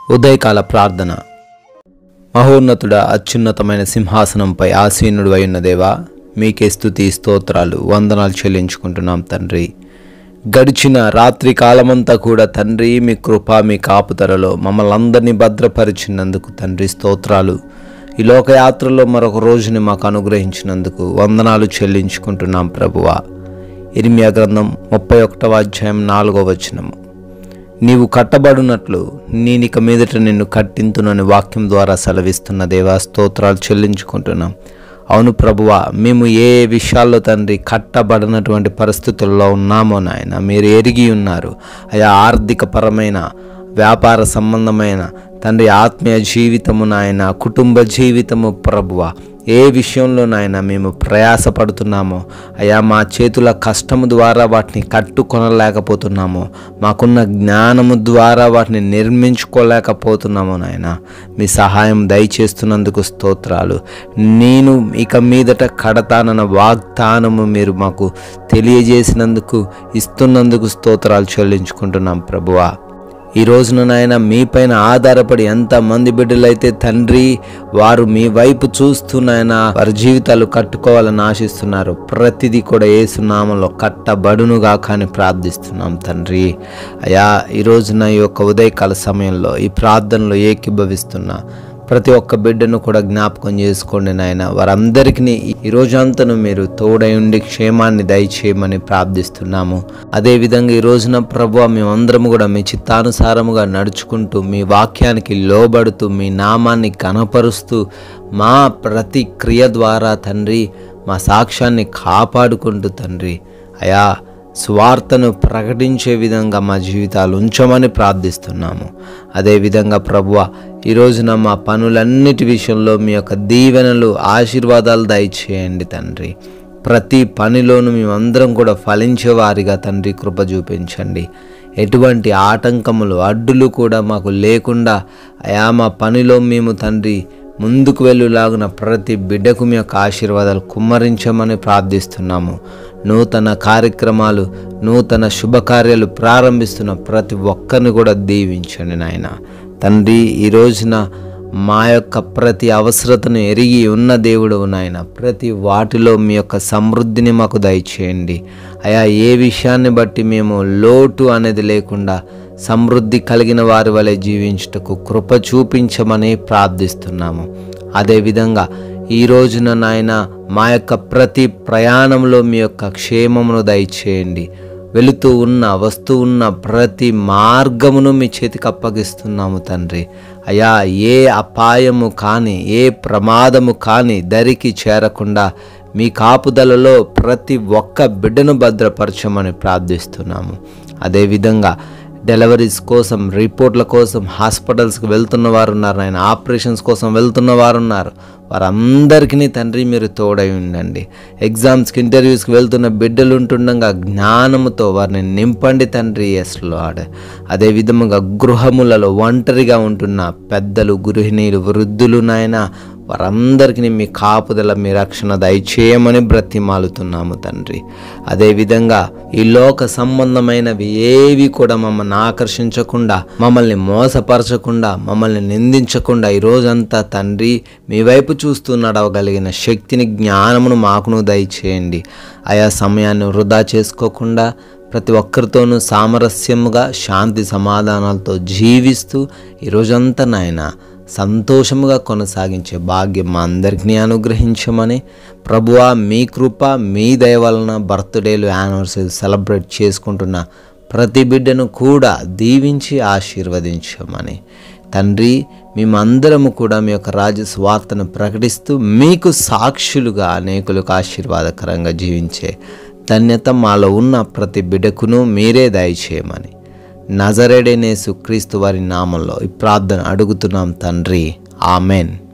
ఉదయకాల ప్రార్థన మహోన్నతుడ అత్యున్నతమైన సింహాసనంపై ఆసీనుడు అయిన దేవా మీకే స్తుతి స్తోత్రాలు వందనాలు చెల్లించుకుంటున్నాం తండ్రి గడిచిన రాత్రి కాలమంతా కూడా తండ్రి మీ కృప మీ కాపుతరలో మమ్మల్ని అందరినీ భద్రపరిచినందుకు తండ్రి స్తోత్రాలు ఈ లోకయాత్రలో మరొక రోజుని మాకు అనుగ్రహించినందుకు వందనాలు చెల్లించుకుంటున్నాం ప్రభువా ఇర్మియా గ్రంథం ముప్పై ఒకటవ అధ్యాయం నాలుగవ వచనము నీవు కట్టబడినట్లు నేనిక మీదట నిన్ను కట్టింతునని వాక్యం ద్వారా సెలవిస్తున్న దేవా స్తోత్రాలు చెల్లించుకుంటున్నాం అవును ప్రభువా మేము ఏ ఏ విషయాల్లో తండ్రి కట్టబడినటువంటి పరిస్థితుల్లో ఉన్నామో నాయన మీరు ఎరిగి ఉన్నారు అయా ఆర్థిక పరమైన వ్యాపార సంబంధమైన తండ్రి ఆత్మీయ జీవితము నాయన కుటుంబ జీవితము ప్రభువ ఏ విషయంలో నాయన మేము ప్రయాసపడుతున్నామో అయా మా చేతుల కష్టము ద్వారా వాటిని కట్టుకొనలేకపోతున్నామో మాకున్న జ్ఞానము ద్వారా వాటిని నిర్మించుకోలేకపోతున్నామో నాయన మీ సహాయం దయచేస్తున్నందుకు స్తోత్రాలు నేను ఇక మీదట కడతానన్న వాగ్దానము మీరు మాకు తెలియజేసినందుకు ఇస్తున్నందుకు స్తోత్రాలు చెల్లించుకుంటున్నాం ప్రభువా ఈ రోజున నాయన మీపైన ఆధారపడి ఎంతమంది బిడ్డలైతే తండ్రి వారు మీ వైపు చూస్తూ నాయన వారి జీవితాలు కట్టుకోవాలని ఆశిస్తున్నారు ప్రతిదీ కూడా ఏసునామంలో కట్టబడునుగా కానీ ప్రార్థిస్తున్నాం తండ్రి అయా ఈ రోజున ఈ యొక్క ఉదయకాల సమయంలో ఈ ప్రార్థనలో ఏకీభవిస్తున్నా ప్రతి ఒక్క బిడ్డను కూడా జ్ఞాపకం చేసుకోండి నాయన వారందరికీ ఈ రోజంతను మీరు తోడై ఉండి క్షేమాన్ని దయచేయమని ప్రార్థిస్తున్నాము అదేవిధంగా ఈ రోజున ప్రభు మేమందరము కూడా మీ చిత్తానుసారముగా నడుచుకుంటూ మీ వాక్యానికి లోబడుతూ మీ నామాన్ని కనపరుస్తూ మా ప్రతి క్రియ ద్వారా తండ్రి మా సాక్ష్యాన్ని కాపాడుకుంటూ తండ్రి అయా స్వార్థను ప్రకటించే విధంగా మా జీవితాలు ఉంచమని ప్రార్థిస్తున్నాము అదేవిధంగా ప్రభువ ఈ రోజున మా పనులన్నిటి విషయంలో మీ యొక్క దీవెనలు ఆశీర్వాదాలు దయచేయండి తండ్రి ప్రతి పనిలోనూ మేమందరం కూడా ఫలించే వారిగా తండ్రి కృప చూపించండి ఎటువంటి ఆటంకములు అడ్డులు కూడా మాకు లేకుండా అయా మా పనిలో మేము తండ్రి ముందుకు వెళ్ళులాగున ప్రతి బిడ్డకు మీ యొక్క ఆశీర్వాదాలు కుమ్మరించమని ప్రార్థిస్తున్నాము నూతన కార్యక్రమాలు నూతన శుభకార్యాలు ప్రారంభిస్తున్న ప్రతి ఒక్కరిని కూడా దీవించండి నాయన తండ్రి ఈ రోజున మా యొక్క ప్రతి అవసరతను ఎరిగి ఉన్న దేవుడు నాయన ప్రతి వాటిలో మీ యొక్క సమృద్ధిని మాకు దయచేయండి అయా ఏ విషయాన్ని బట్టి మేము లోటు అనేది లేకుండా సమృద్ధి కలిగిన వారి వలె జీవించుటకు కృప చూపించమని ప్రార్థిస్తున్నాము అదేవిధంగా ఈ రోజున నాయన మా యొక్క ప్రతి ప్రయాణంలో మీ యొక్క క్షేమమును దయచేయండి వెళుతూ ఉన్న వస్తూ ఉన్న ప్రతి మార్గమును మీ చేతికి అప్పగిస్తున్నాము తండ్రి అయా ఏ అపాయము కానీ ఏ ప్రమాదము కానీ దరికి చేరకుండా మీ కాపుదలలో ప్రతి ఒక్క బిడ్డను భద్రపరచమని ప్రార్థిస్తున్నాము అదేవిధంగా డెలివరీస్ కోసం రిపోర్ట్ల కోసం హాస్పిటల్స్కి వెళ్తున్న వారు ఉన్నారు ఆయన ఆపరేషన్స్ కోసం వెళ్తున్న వారు ఉన్నారు వారందరికీ తండ్రి మీరు తోడై ఉండండి ఎగ్జామ్స్కి ఇంటర్వ్యూస్కి వెళ్తున్న బిడ్డలు ఉంటుండగా జ్ఞానముతో వారిని నింపండి తండ్రి ఎస్లో ఆడ అదే విధముగా గృహములలో ఒంటరిగా ఉంటున్న పెద్దలు గృహిణీలు వృద్ధులు నాయన వారందరికీ మీ కాపుదల మీ రక్షణ దయచేయమని బ్రతిమాలుతున్నాము తండ్రి అదేవిధంగా ఈ లోక సంబంధమైనవి ఏవి కూడా మమ్మల్ని ఆకర్షించకుండా మమ్మల్ని మోసపరచకుండా మమ్మల్ని నిందించకుండా ఈ రోజంతా తండ్రి మీ వైపు చూస్తూ నడవగలిగిన శక్తిని జ్ఞానమును మాకును దయచేయండి ఆయా సమయాన్ని వృధా చేసుకోకుండా ప్రతి ఒక్కరితోనూ సామరస్యముగా శాంతి సమాధానాలతో జీవిస్తూ ఈ రోజంతా నాయన సంతోషముగా కొనసాగించే భాగ్యం మా అందరికీ అనుగ్రహించమని ప్రభువా మీ కృప మీ దయ వలన బర్త్డేలు యానివర్సరీ సెలబ్రేట్ చేసుకుంటున్న ప్రతి బిడ్డను కూడా దీవించి ఆశీర్వదించమని తండ్రి మేమందరము కూడా మీ యొక్క రాజ్య స్వార్థను ప్రకటిస్తూ మీకు సాక్షులుగా అనేకులకు ఆశీర్వాదకరంగా జీవించే ధన్యత మాలో ఉన్న ప్రతి బిడ్డకును మీరే దయచేయమని నజరేడేనేసు క్రీస్తు వారి నామంలో ఈ ప్రార్థన అడుగుతున్నాం తండ్రి ఆమెన్